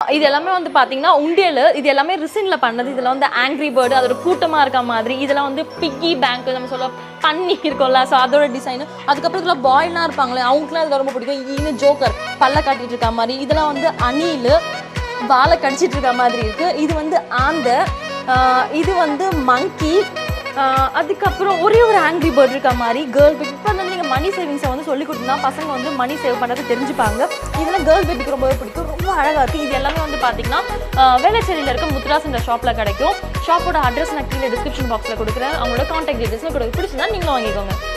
இது எல்லாமே வந்து பார்த்தீங்கன்னா உண்டியல் இது எல்லாமே ரிசினில் பண்ணது இதில் வந்து ஆங்க்ரி பேர்டு அதோட கூட்டமாக இருக்க மாதிரி இதெல்லாம் வந்து பிக்கி பேங்க் நம்ம சொல்ல பன்னி இருக்கும்ல ஸோ அதோட டிசைனு அதுக்கப்புறம் இதில் பாய்லாம் இருப்பாங்களே அவங்களுக்குலாம் இது ரொம்ப பிடிக்கும் ஈனு ஜோக்கர் பல்ல காட்டிட்டு இருக்க மாதிரி இதெல்லாம் வந்து அணில் வாழை கடிச்சிட்டு இருக்க மாதிரி இருக்கு இது வந்து ஆந்த ஆஹ் இது வந்து மங்கி அதுக்கப்புறம் ஒரே ஒரு ஆங்கிரி பேர்ட் இருக்க மாதிரி கேர்ள் பேபி இப்போ வந்து நீங்கள் மணி சேவிங்ஸை வந்து சொல்லி கொடுத்தா பசங்க வந்து மணி சேவ் பண்ணுறது தெரிஞ்சுப்பாங்க இதெல்லாம் கேர்ள் பேபிக்கு ரொம்பவே பிடிக்கும் ரொம்ப அழகாக இருக்குது இது எல்லாமே வந்து பார்த்தீங்கன்னா ஆஹ் வேளச்சேரியில் இருக்க முத்ராஸ் என்ற ஷாப்பில் கிடைக்கும் ஷாப்போட அட்ரஸ் நான் கீழே டிஸ்கிரிப்ஷன் பாக்ஸில் கொடுக்குறேன் அவங்களோட காண்டாக்ட் டீடைல்ஸில் கொடுக்க பிடிச்சிருந்தா நீங்களும் வாங்கிக்கோங்க